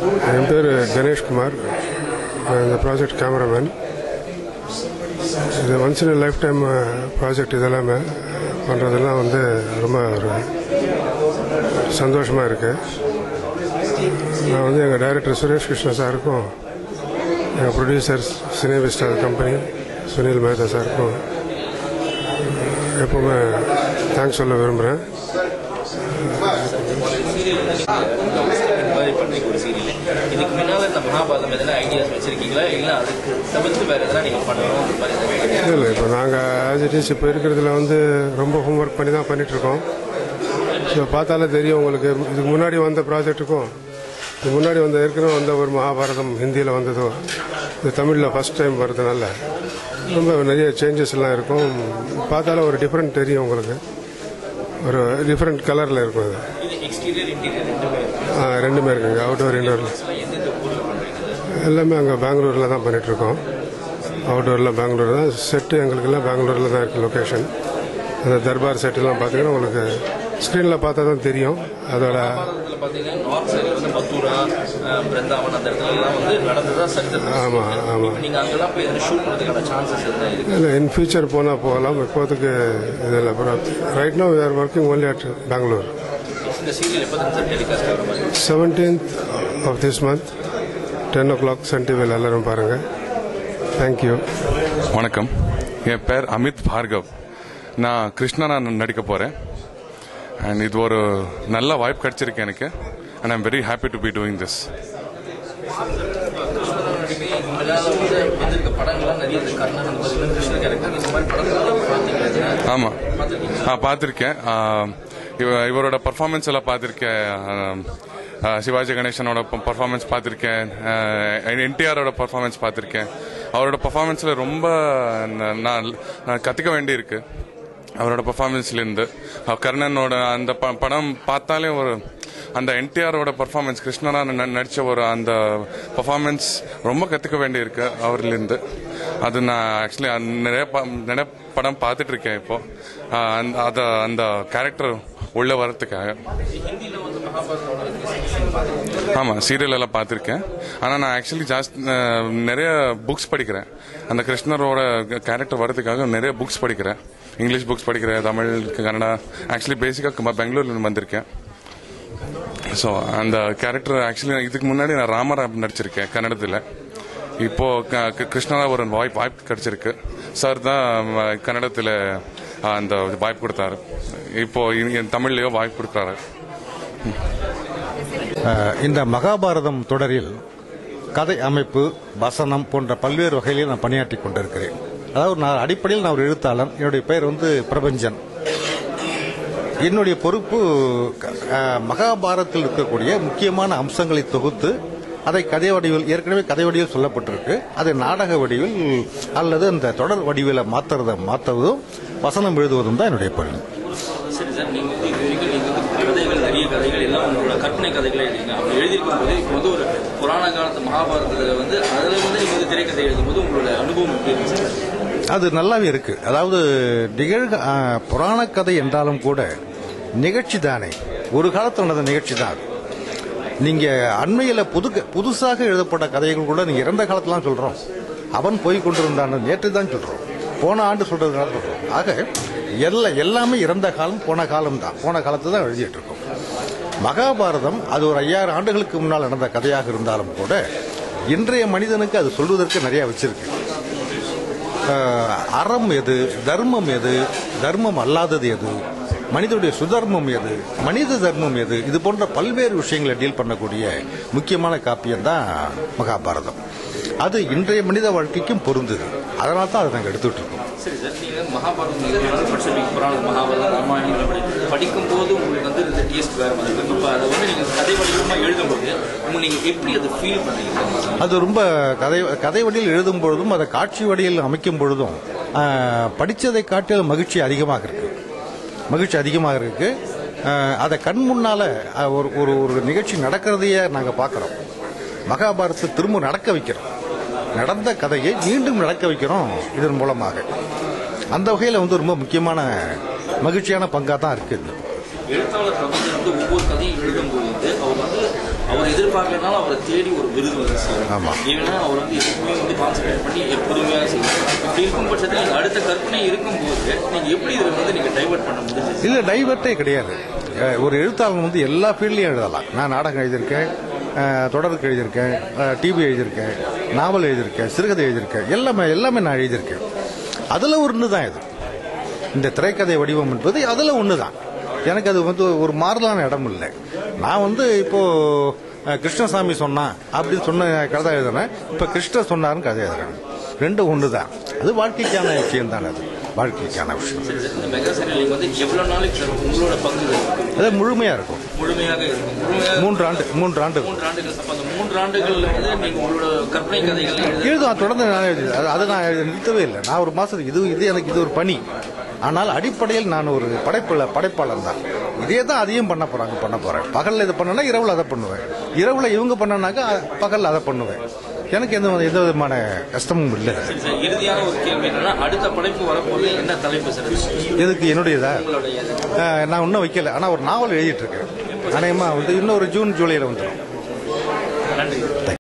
என் பேர் கணேஷ்குமார் நான் இந்த ப்ராஜெக்ட் கேமராமேன் இது once in life time project இதெல்லாமே பண்ணுறதெல்லாம் வந்து ரொம்ப ஒரு சந்தோஷமாக இருக்குது நான் வந்து எங்கள் டைரக்டர் சுரேஷ் கிருஷ்ணா சாருக்கும் எங்கள் ப்ரொடியூசர் சினேவிஸ்டார் கம்பெனி சுனில் மேத்தா சாருக்கும் எப்போவுமே தேங்க்ஸ் சொல்ல விரும்புகிறேன் பண்ணி ஒரு சீரியல் இதுக்கு முன்னால இந்த மகாபாரதம் எதனா ஐடியாஸ் வச்சிருக்கீங்களா இல்ல அதுக்கு தவிர்த்து வேற எதனா நீங்க பண்ணணும் அந்த மாதிரி எதனா idea? இல்லை இல்லை இப்போ நாங்கள் ஆஸ் இட் இஸ் இப்போ இருக்கிறதுல வந்து ரொம்ப ஹோம்ஒர்க் பண்ணி தான் பண்ணிகிட்ருக்கோம் ஸோ பார்த்தாலே தெரியும் உங்களுக்கு இதுக்கு முன்னாடி வந்த ப்ராஜெக்ட்டுக்கும் இதுக்கு முன்னாடி வந்த ஏற்கனவே வந்த ஒரு மகாபாரதம் ஹிந்தியில் வந்ததோ இது தமிழில் ஃபஸ்ட் டைம் வரதுனால ரொம்ப நிறைய சேஞ்சஸ் எல்லாம் இருக்கும் பார்த்தாலே ஒரு டிஃப்ரெண்ட் தெரியும் உங்களுக்கு ஒரு டிஃப்ரெண்ட் கலரில் இருக்கும் அது இது எக்ஸ்டீரியர் இன்டீரியர் ரெண்டுமே இருக்கு ஆ, ரெண்டுமே இருக்குங்க அவுட்டோர் இன்டோர் இதெல்லாம் எந்தெந்த ஊர்ல பண்றீங்க எல்லாமே அங்கே பெங்களூரில் தான் பண்ணிகிட்ருக்கோம் அவுட்டோரில் பெங்களூர் தான் செட்டு எங்களுக்கெல்லாம் பெங்களூரில் தான் இருக்குது லொக்கேஷன் அந்த தர்பார் செட்டுலாம் பார்த்தீங்கன்னா உங்களுக்கு ஸ்க்ரீனில் பார்த்தா தான் தெரியும் அதோட மகாபாரதத்துல பாத்தீங்கன்னா நார்த் சைடுல வந்து மத்தூரா அஹ், பிருந்தாவன் அந்த இடத்துல எல்லாம் வந்து நடந்ததா சரித்திரம் ஆமா, ஆமா. இப்ப நீங்க அங்கெல்லாம் போய் எதனா ஷூட் பண்றதுக்கான சான்சஸ் எதுனா இருக்கு இல்லை இன் ஃபியூச்சர் போனால் போகலாம் இப்போதைக்கு இதில் அப்புறம் right no are working only at Bangalore இந்த சீரியல் எப்போ தான் சார் டெலிகாஸ்ட் ஆகிற மாதிரி seventeenth of this month ten o'clock Sun டிவியில் எல்லாரும் பாருங்கள் தேங்க்யூ வணக்கம் என் பேர் அமித் பார்கவ் நான் கிருஷ்ணா நான் நடிக்க போகிறேன் அண்ட் இது ஒரு நல்ல வாய்ப்பு கிடைச்சிருக்கு எனக்கு and I'm very happy to be doing this முன்னால வந்து வந்திருக்க படங்கள்லாம் நிறைய இந்த கர்ணன் அந்த மாதிரி கிருஷ்ண கேரக்டர் இந்த மாதிரி படங்கள்லாம் பார்த்தீங்கன்னா ஆமாம் ஆ பார்த்துருக்கேன் ஆ, இவ- இவரோட பர்ஃபார்மன்ஸ் எல்லாம் பார்த்துருக்கேன் ஆ, சிவாஜி கணேசனோட பர்ஃபார்மன்ஸ் பார்த்துருக்கேன் என்டிஆரோட பர்ஃபார்மன்ஸ் பார்த்துருக்கேன் அவரோட பர்ஃபார்மன்ஸில் ரொம்ப ந- நான் நான் கற்றுக்க வேண்டியிருக்கு அவரோட பர்ஃபார்மன்ஸ்லேருந்து கர்ணனோட அந்த ப- படம் பார்த்தாலே ஒரு அந்த என்டிஆரோட பர்ஃபார்மன்ஸ் கிருஷ்ணனா ந- நடிச்ச ஒரு அந்த பர்ஃபார்மன்ஸ் ரொம்ப கற்றுக்க வேண்டியிருக்கு அவர்லேருந்து அது நான் ஆக்சுவலி நிறைய ப- நிறைய படம் பார்த்துட்டு இருக்கேன் இப்போ ஆஹ் அந்த அத அந்த கேரக்டர் உள்ள வரத்துக்காக ஆமாம் சீரியல் எல்லாம் பார்த்துருக்கேன் ஆனால் நான் ஆக்சுவலி ஜாஸ்தி அஹ், நிறைய புக்ஸ் படிக்கிறேன் அந்த கிருஷ்ணரோட கேரக்டர் வரதுக்காக நிறைய புக்ஸ் படிக்கிறேன் இங்கிலீஷ் புக்ஸ் படிக்கிறேன் தமிழ் கன்னடா ஆக்சுவலி பேசிக்காக பெங்களூர்ல வந்திருக்கேன் ஸோ அந்த கேரக்டர் ஆக்சுவலி இதுக்கு முன்னாடி நான் ராமரா நடிச்சிருக்கேன் கன்னடத்தில் இப்போ க- க- கிருஷ்ணரா ஒரு வாய்ப்பு வாய்ப்பு கிடைச்சிருக்கு சார் தான் கன்னடத்தில் அந்த வாய்ப்பு கொடுத்தாரு இப்போ இங்க தமிழ்லயோ வாய்ப்பு கொடுக்குறாரு அஹ், இந்த மகாபாரதம் தொடரில் கதை அமைப்பு வசனம் போன்ற பல்வேறு வகைகளில் நான் பணியாற்றி கொண்டிருக்கிறேன் அதாவது நான் அடிப்படையில் நான் ஒரு எழுத்தாளன் என்னுடைய பெயர் வந்து பிரபஞ்சன் என்னுடைய பொறுப்பு அஹ், மகாபாரதத்தில் இருக்கக்கூடிய முக்கியமான அம்சங்களை தொகுத்து அதை கதை வடிவில் ஏற்கனவே கதை வடிவில் சொல்லப்பட்டிருக்கு அதை நாடக வடிவில் அல்லது அந்த தொடர் வடிவில் மாத்துறத மாற்றுவதும் வசனம் எழுதுவதும் தான் என்னுடைய பணி சரி சார் நீங்க வந்து இது வரைக்கும் நீங்க வந்து கதைகள் நிறைய கதைகள் எல்லாம் உங்களோட கற்பனை கதைகளை எழுதிங்க அப்படி எழுதியிருக்கும் போது இப்போ வந்து ஒரு புராண காலத்து மகாபாரதத்தில் வந்து அதில் வந்து நீங்க வந்து திரைக்கதை எழுதும்போது உங்களோட அனுபவம் எப்படி இருந்துச்சு சார் அது நல்லாவே இருக்கு அதாவது நிகழ் புராண கதை என்றாலும் கூட நிகழ்ச்சி தானே ஒரு காலத்தில் நடந்த நிகழ்ச்சி தான் அது. நீங்க அண்மையில புது புதுசாக எழுதப்பட்ட கதைகள் கூட நீங்க இறந்த காலத்துலாம் சொல்றோம் அவன் போய் கொண்டிருந்தான் நேற்று தான் சொல்றோம் போன ஆண்டு சொல்றதுனால சொல்றோம் ஆக எல்லா எல்லாமே இறந்த காலம் போன காலம் தான் போன காலத்தை தான் எழுதிட்டு இருக்கோம் மகாபாரதம் அது ஒரு ஐயாயிரம் ஆண்டுகளுக்கு முன்னால் நடந்த கதையாக இருந்தாலும் கூட இன்றைய மனிதனுக்கு அது சொல்வதற்கு நிறைய வச்சிருக்கு ஆஹ், அறம் எது தர்மம் எது தர்மம் அல்லாதது எது மனிதனுடைய சுதர்மம் எது மனித தர்மம் எது இது போன்ற பல்வேறு விஷயங்களை டீல் பண்ணக்கூடிய முக்கியமான காப்பியம் தான் மகாபாரதம் அது இன்றைய மனித வாழ்க்கைக்கும் பொருந்துது அதனால தான் அதை நாங்கள் எடுத்துட்டு இருக்கோம் சரி சார் நீங்க மகாபாரதம் நீங்க வந்து படிச்சிருப்பீங்க புராணம் மகாபாரதம் ராமாயணம் இந்த மாதிரி படிக்கும் போது உங்களுக்கு வந்து இந்த டேஸ்ட் வேற மாதிரி இருக்கும் இப்போ அதை வந்து நீங்க கதை வடிவமா எழுதும்போது உங்க நீங்க எப்படி அதை ஃபீல் பண்ணீங்க அது ரொம்ப கதை கதை வடியில் எழுதும் பொழுதும் அதை காட்சி வடியில் அமைக்கும் பொழுதும் ஆஹ், படிச்சதை காட்டில் மகிழ்ச்சி அதிகமாக இருக்கு மகிழ்ச்சி அதிகமாக இருக்கு ஆஹ், அதை கண் முன்னால ஆஹ், ஒரு ஒரு ஒரு நிகழ்ச்சி நடக்கிறதையே நாங்கள் பார்க்குறோம் மகாபாரதத்தை திரும்ப நடக்க வைக்கிறோம் நடந்த கதையை மீண்டும் நடக்க வைக்கிறோம் இதன் மூலமாக அந்த வகையில் வந்து ரொம்ப முக்கியமான மகிழ்ச்சியான பங்காக தான் இருக்குது எழுத்தாளர் பிரபஞ்சன் வந்து ஒவ்வொரு கதையும் எழுதும்போது வந்து அவர் வந்து அவர் எதிர்பார்க்கறதுனால அவரை தேடி ஒரு விருது வந்து சேரும். ஆமா. ஏன்னா அவர் வந்து எப்பவுமே வந்து கான்சென்ட்ரேட் பண்ணி பொறுமையாக செய்வார் இப்படி இருக்கும் பட்சத்தில் நீங்க அடுத்த கற்பனை இருக்கும்போது நீங்க எப்படி இதை வந்து நீங்க டைவர்ட் பண்ண முடிஞ்சது இல்ல டைவர்ட்டே கிடையாது அஹ் ஒரு எழுத்தாளன் வந்து எல்லா ஃபீல்ட்லையும் எழுதலாம் நான் நாடகம் எழுதியிருக்கேன் அஹ் தொடருக்கு எழுதியிருக்கேன் டிவி எழுதியிருக்கேன் நாவல் எழுதியிருக்கேன் சிறுகதை எழுதியிருக்கேன் எல்லாமே எல்லாமே நான் எழுதியிருக்கேன் அதில் ஒன்று தான் இது இந்த திரைக்கதை வடிவம் என்பது அதில் ஒன்று தான் எனக்கு அது வந்து ஒரு மாறுதலான இடம் இல்லை நான் வந்து இப்போ அஹ், கிருஷ்ணசாமி சொன்னான் அப்படின்னு சொன்ன கதை எழுதுனேன் இப்போ கிருஷ்ண சொன்னாருன்னு கதை எழுதுறேன் ரெண்டும் ஒன்று தான் அது வாழ்க்கைக்கான விஷயம் தான் அது வாழ்க்கைக்கான விஷயம் சரி சார் இந்த மெகா சீரியல் வந்து எவ்வளவு நாளைக்கு சார் உங்களோட பங்குகள் இருக்கும்? அது முழுமையாக இருக்கும் முழுமையாக இருக்கும் முழுமையாக மூன்று ஆண்டு மூன்று ஆண்டு மூன்று ஆண்டுகள் அப்ப அந்த மூன்று ஆண்டுகள்ல வந்து நீங்க உங்களோட கற்பனை கதைகள் எழுத எழுதும் தொடர்ந்து நான் எழுதி அது- அதை நான் எழுதி நிறுத்தவே இல்லை நான் ஒரு மாசத்துக்கு இது இது எனக்கு இது ஒரு பணி ஆனால் அடிப்படையில் நான் ஒரு படைப்புல படைப்பாளர் தான் இதே தான் அதையும் பண்ண போறாங்க பண்ண போறேன் பகல்ல இதை பண்ணனா இரவுல அதை பண்ணுவேன் இரவுல இவங்க பண்ணனாக்கா பகல்ல அதை பண்ணுவேன் எனக்கு எந்த எந்த விதமான கஷ்டமும் இல்லை சரி சார் இறுதியான ஒரு கேள்வி என்னன்னா அடுத்த படைப்பு வரப்போது என்ன தலைப்பு சார் அது? எதுக்கு என்னுடையதா உங்களுடைய அஹ், நான் இன்னும் வைக்கல ஆனால் ஒரு நாவல் எழுதிட்டு இருக்கேன் அநேகமா வந்து இன்னும் ஒரு ஜூன் ஜூலையில் வந்துடும் நன்றி